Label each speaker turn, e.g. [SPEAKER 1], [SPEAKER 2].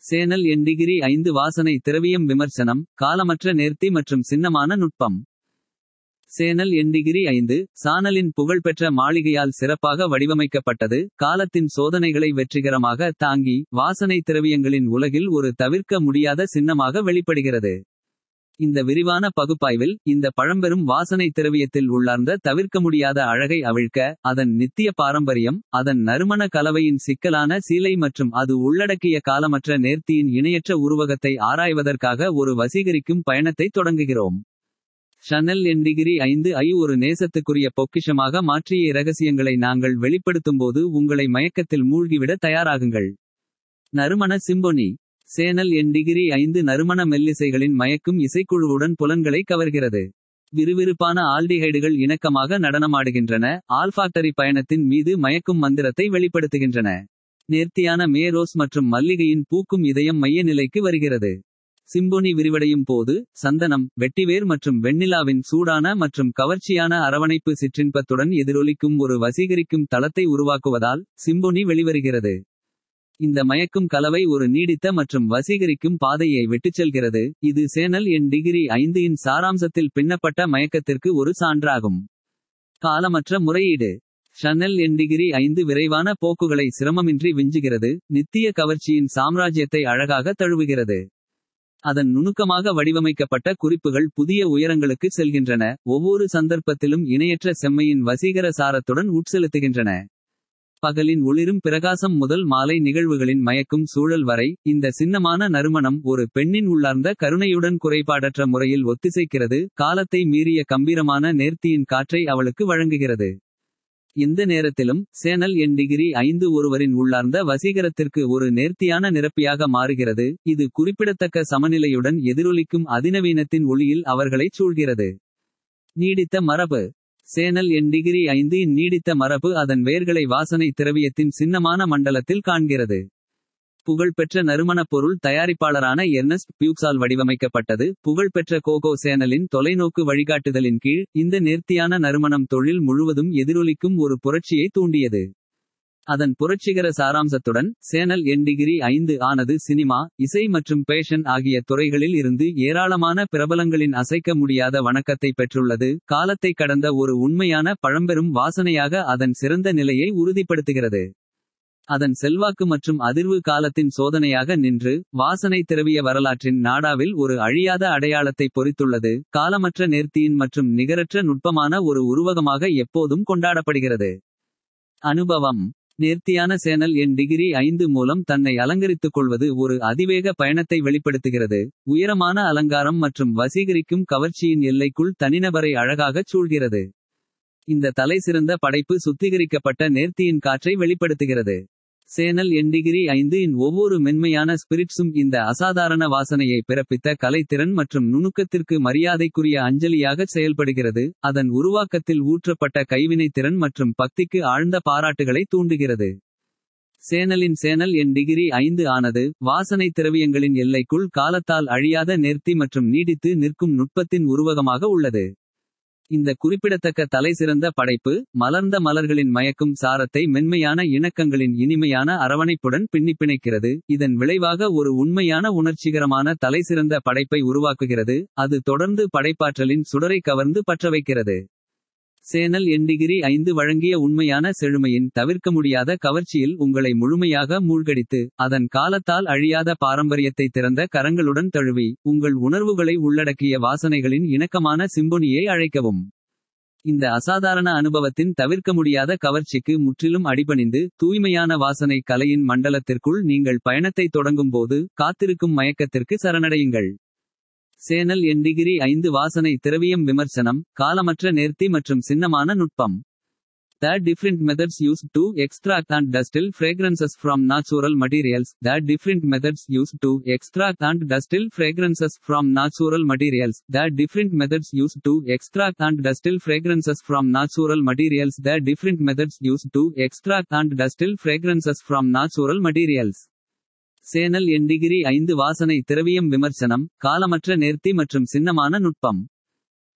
[SPEAKER 1] Channel எண் degree ஐந்து வாசனை திரவியம் விமர்சனம் காலமற்ற நேர்த்தி மற்றும் சின்னமான நுட்பம் சேனல் எண் டிகிரி ஐந்து சானலின் புகழ்பெற்ற மாளிகையால் சிறப்பாக வடிவமைக்கப்பட்டது காலத்தின் சோதனைகளை வெற்றிகரமாக தாங்கி வாசனை திரவியங்களின் உலகில் ஒரு தவிர்க்க முடியாத சின்னமாக வெளிப்படுகிறது இந்த விரிவான பகுப்பாய்வில் இந்த பழம்பெரும் வாசனை திரவியத்தில் உள்ளார்ந்த தவிர்க்க முடியாத அழகை அவிழ்க்க அதன் நித்திய பாரம்பரியம் அதன் நறுமண கலவையின் சிக்கலான சீலை மற்றும் அது உள்ளடக்கிய காலமற்ற நேர்த்தியின் இணையற்ற உருவகத்தை ஆராய்வதற்காக ஒரு வசீகரிக்கும் பயணத்தை தொடங்குகிறோம் ஷனல் என் டிகிரி ஐந்து ஐ ஒரு நேசத்துக்குரிய பொக்கிஷமாக மாற்றிய இரகசியங்களை நாங்கள் வெளிப்படுத்தும்போது உங்களை மயக்கத்தில் மூழ்கிவிட தயாராகுங்கள் நறுமண சிம்பொனி சேனல் என் டிகிரி ஐந்து நறுமண மெல்லிசைகளின் மயக்கும் இசைக்குழுவுடன் புலன்களை கவர்கிறது விறுவிறுப்பான ஆல்டிஹைடுகள் இணக்கமாக நடனமாடுகின்றன ஆல்ஃபாக்டரி பயணத்தின் மீது மயக்கும் மந்திரத்தை வெளிப்படுத்துகின்றன நேர்த்தியான மேரோஸ் மற்றும் மல்லிகையின் பூக்கும் இதயம் மைய நிலைக்கு வருகிறது சிம்பொனி விரிவடையும் போது சந்தனம் வெட்டிவேர் மற்றும் வெண்ணிலாவின் சூடான மற்றும் கவர்ச்சியான அரவணைப்பு சிற்றின்பத்துடன் எதிரொலிக்கும் ஒரு வசீகரிக்கும் தளத்தை உருவாக்குவதால் சிம்பொனி வெளிவருகிறது இந்த மயக்கும் கலவை ஒரு நீடித்த மற்றும் வசீகரிக்கும் பாதையை விட்டுச் செல்கிறது இது சேனல் என் டிகிரி ஐந்து இன் சாராம்சத்தில் பின்னப்பட்ட மயக்கத்திற்கு ஒரு சான்றாகும் காலமற்ற முறையீடு ஷனல் என் டிகிரி ஐந்து விரைவான போக்குகளை சிரமமின்றி விஞ்சுகிறது நித்திய கவர்ச்சியின் சாம்ராஜ்யத்தை அழகாக தழுவுகிறது அதன் நுணுக்கமாக வடிவமைக்கப்பட்ட குறிப்புகள் புதிய உயரங்களுக்கு செல்கின்றன ஒவ்வொரு சந்தர்ப்பத்திலும் இணையற்ற செம்மையின் வசீகர சாரத்துடன் உட்செலுத்துகின்றன பகலின் ஒளிரும் பிரகாசம் முதல் மாலை நிகழ்வுகளின் மயக்கும் சூழல் வரை இந்த சின்னமான நறுமணம் ஒரு பெண்ணின் உள்ளார்ந்த கருணையுடன் குறைபாடற்ற முறையில் ஒத்திசைக்கிறது காலத்தை மீறிய கம்பீரமான நேர்த்தியின் காற்றை அவளுக்கு வழங்குகிறது எந்த நேரத்திலும் சேனல் என் டிகிரி ஐந்து ஒருவரின் உள்ளார்ந்த வசீகரத்திற்கு ஒரு நேர்த்தியான நிரப்பியாக மாறுகிறது இது குறிப்பிடத்தக்க சமநிலையுடன் எதிரொலிக்கும் அதிநவீனத்தின் ஒளியில் அவர்களைச் சூழ்கிறது நீடித்த மரபு சேனல் என் டிகிரி ஐந்து இன் நீடித்த மரபு அதன் வேர்களை வாசனை திரவியத்தின் சின்னமான மண்டலத்தில் காண்கிறது புகழ்பெற்ற நறுமணப் பொருள் தயாரிப்பாளரான எர்னஸ்ட் பியூக்ஸால் வடிவமைக்கப்பட்டது புகழ்பெற்ற கோகோ சேனலின் தொலைநோக்கு வழிகாட்டுதலின் கீழ் இந்த நேர்த்தியான நறுமணம் தொழில் முழுவதும் எதிரொலிக்கும் ஒரு புரட்சியை தூண்டியது அதன் புரட்சிகர சாராம்சத்துடன் சேனல் என் டிகிரி ஐந்து ஆனது சினிமா இசை மற்றும் பேஷன் ஆகிய துறைகளில் இருந்து ஏராளமான பிரபலங்களின் அசைக்க முடியாத வணக்கத்தை பெற்றுள்ளது காலத்தை கடந்த ஒரு உண்மையான பழம்பெரும் வாசனையாக அதன் சிறந்த நிலையை உறுதிப்படுத்துகிறது அதன் செல்வாக்கு மற்றும் அதிர்வு காலத்தின் சோதனையாக நின்று வாசனை திரவிய வரலாற்றின் நாடாவில் ஒரு அழியாத அடையாளத்தை பொறித்துள்ளது காலமற்ற நேர்த்தியின் மற்றும் நிகரற்ற நுட்பமான ஒரு உருவகமாக எப்போதும் கொண்டாடப்படுகிறது அனுபவம் நேர்த்தியான சேனல் என் டிகிரி ஐந்து மூலம் தன்னை அலங்கரித்துக் கொள்வது ஒரு அதிவேக பயணத்தை வெளிப்படுத்துகிறது உயரமான அலங்காரம் மற்றும் வசீகரிக்கும் கவர்ச்சியின் எல்லைக்குள் தனிநபரை அழகாகச் சூழ்கிறது இந்த தலைசிறந்த படைப்பு சுத்திகரிக்கப்பட்ட நேர்த்தியின் காற்றை வெளிப்படுத்துகிறது சேனல் என் டிகிரி ஐந்து இன் ஒவ்வொரு மென்மையான ஸ்பிரிட்ஸும் இந்த அசாதாரண வாசனையை பிறப்பித்த கலைத்திறன் மற்றும் நுணுக்கத்திற்கு மரியாதைக்குரிய அஞ்சலியாக செயல்படுகிறது அதன் உருவாக்கத்தில் ஊற்றப்பட்ட கைவினைத்திறன் மற்றும் பக்திக்கு ஆழ்ந்த பாராட்டுகளை தூண்டுகிறது சேனலின் சேனல் என் டிகிரி ஐந்து ஆனது வாசனை திரவியங்களின் எல்லைக்குள் காலத்தால் அழியாத நேர்த்தி மற்றும் நீடித்து நிற்கும் நுட்பத்தின் உருவகமாக உள்ளது இந்த குறிப்பிடத்தக்க தலைசிறந்த படைப்பு மலர்ந்த மலர்களின் மயக்கும் சாரத்தை மென்மையான இணக்கங்களின் இனிமையான அரவணைப்புடன் பின்னிப்பிணைக்கிறது இதன் விளைவாக ஒரு உண்மையான உணர்ச்சிகரமான தலைசிறந்த படைப்பை உருவாக்குகிறது அது தொடர்ந்து படைப்பாற்றலின் சுடரை கவர்ந்து பற்றவைக்கிறது சேனல் என் டிகிரி ஐந்து வழங்கிய உண்மையான செழுமையின் தவிர்க்க முடியாத கவர்ச்சியில் உங்களை முழுமையாக மூழ்கடித்து அதன் காலத்தால் அழியாத பாரம்பரியத்தை திறந்த கரங்களுடன் தழுவி உங்கள் உணர்வுகளை உள்ளடக்கிய வாசனைகளின் இணக்கமான சிம்பொனியை அழைக்கவும் இந்த அசாதாரண அனுபவத்தின் தவிர்க்க முடியாத கவர்ச்சிக்கு முற்றிலும் அடிபணிந்து தூய்மையான வாசனை கலையின் மண்டலத்திற்குள் நீங்கள் பயணத்தை தொடங்கும்போது காத்திருக்கும் மயக்கத்திற்கு சரணடையுங்கள் சேனல் என் டிகிரி ஐந்து வாசனை திரவியம் விமர்சனம் காலமற்ற நேர்த்தி மற்றும் சின்னமான நுட்பம் The different methods used to extract and distill fragrances from natural materials. The different methods used to extract and distill fragrances from natural materials. The different methods used to extract and distill fragrances from natural materials. The different methods used to extract and distill fragrances from natural materials. Chanel என் டிகிரி ஐந்து வாசனை திரவியம் விமர்சனம் காலமற்ற நேர்த்தி மற்றும் சின்னமான நுட்பம்